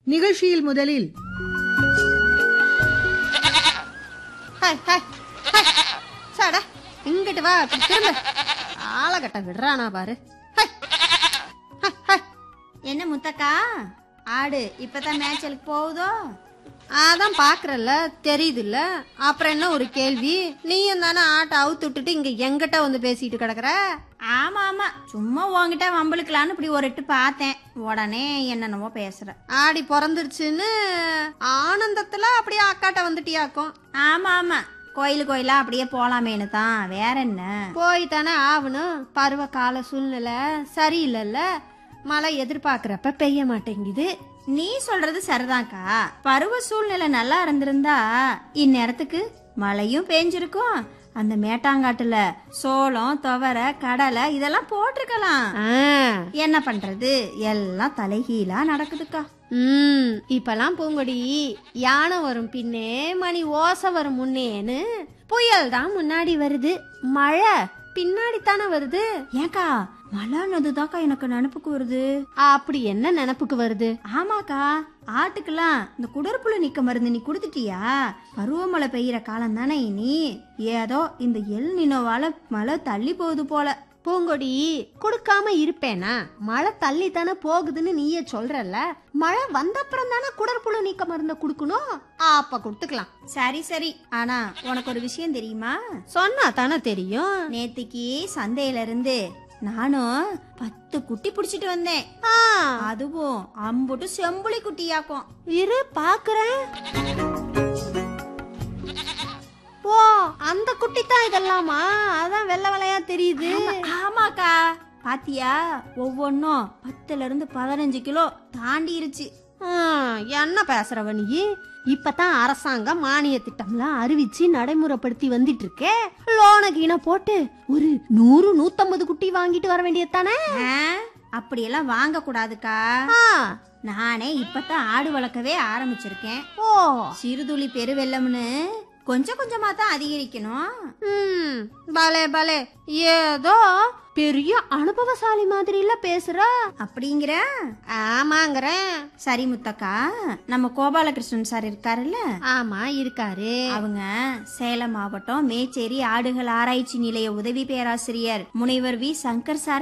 நிகழ்ச்சியில் முதலில் hi hi hi சாடா இங்கிட்டு வா அப்படி திரும்ப ஆளகட்ட விடுறானா பாரு ஹாய் ஹாய் ஹாய் என்ன முத்தக்கா ஆடு இப்பதான் மேய்ச்சலுக்கு போகுதோ அதான் பாக்குறல்ல தெரியுதுல்ல அப்புறம் என்ன ஒரு கேள்வி நீயும் தானே ஆட்டை அவுத்து விட்டுட்டு இங்க எங்கிட்ட வந்து பேசிட்டு கிடக்குற ஆமா ஆமா சும்மா உன்கிட்ட வம்பளுக்கலான்னு இப்படி ஒரு எட்டு பார்த்தேன் உடனே என்னென்னவோ பேசுற ஆடி பிறந்துருச்சுன்னு ஆனந்தத்துல அப்படியே அக்காட்ட வந்துட்டியாக்கும் ஆமா ஆமா கோயில் கோயிலா அப்படியே போலாமேனு தான் வேற என்ன போய் தானே ஆகணும் பருவ கால சூழ்நிலை சரியில்லைல்ல மழை எதிர்பார்க்கறப்ப பெய்ய மாட்டேங்குது நீ சொல்றது சரிதான்க்கா பருவ சூழ்நிலை நல்லா இருந்திருந்தா இந்நேரத்துக்கு மழையும் பேஞ்சிருக்கும் அந்த மேட்டாங்காட்டுல சோளம் துவரை கடலை இதெல்லாம் போட்டிருக்கலாம் ஆ என்ன பண்றது எல்லாம் தலைகீழா நடக்குதுக்கா ம் இப்பெல்லாம் பூங்கொடி யானை வரும் பின்னே மணி ஓசை வரும் முன்னேன்னு புயல் தான் முன்னாடி வருது மழை பின்னாடி தானே வருது ஏக்கா மழைன்னதுதாக்கா எனக்கு நினப்புக்கு வருது அப்படி என்ன நினப்புக்கு வருது ஆமாக்கா ஆட்டுக்கெல்லாம் இந்த குடற்புழு நிக்க மருந்து நீ கொடுத்துட்டியா பருவமழை பெய்யற காலம் தானே இனி ஏதோ இந்த எல் நினோவால மழை தள்ளி போகுது போல பூங்கொடி கொடுக்காம இருப்பேனா மழை தள்ளி தானே போகுதுன்னு நீயே சொல்றல்ல மழை வந்தப்புறம் தானே குடற்புழு நீக்க மருந்த கொடுக்கணும் அப்ப கொடுத்துக்கலாம் சரி சரி ஆனா உனக்கு ஒரு விஷயம் தெரியுமா சொன்னா தானே தெரியும் நேத்திக்கு சந்தையில இருந்து நானும் பத்து குட்டி பிடிச்சிட்டு வந்தேன் ஆ, அதுவும் அம்புட்டு செம்புளி குட்டியாக்கும் இரு பாக்குறேன் ஓ அந்த குட்டி தான் இதெல்லாமா அதான் வெள்ளை வெள்ளையா தெரியுது ஆமாக்கா பாத்தியா ஒவ்வொன்னும் பத்துல இருந்து பதினஞ்சு கிலோ தாண்டிருச்சு ஆ, என்ன பேசுறவ நீ இப்பதான் அரசாங்கம் மானிய திட்டம்லாம் அறிவிச்சு நடைமுறைப்படுத்தி வந்துட்டு இருக்கே லோன கீன போட்டு ஒரு நூறு நூத்தம்பது குட்டி வாங்கிட்டு வர வேண்டியதானே ஆ, அப்படியெல்லாம் வாங்க கூடாதுக்கா நானே இப்பதான் ஆடு வளர்க்கவே ஆரம்பிச்சிருக்கேன் ஓ சிறுதுளி பெருவெள்ளம்னு கொஞ்சம் கொஞ்சமா தான் அதிகரிக்கணும் ம் பலே பலே ஏதோ பெரிய அனுபவசாலி மாதிரில பேசுற அப்படிங்கிற ஆமாங்கிறேன் சரி முத்தக்கா நம்ம கோபாலகிருஷ்ணன் சார் இருக்காருல்ல ஆமா இருக்காரு அவங்க சேலம் மாவட்டம் மேச்சேரி ஆடுகள் ஆராய்ச்சி நிலைய உதவி பேராசிரியர் முனைவர் வி சங்கர் சார்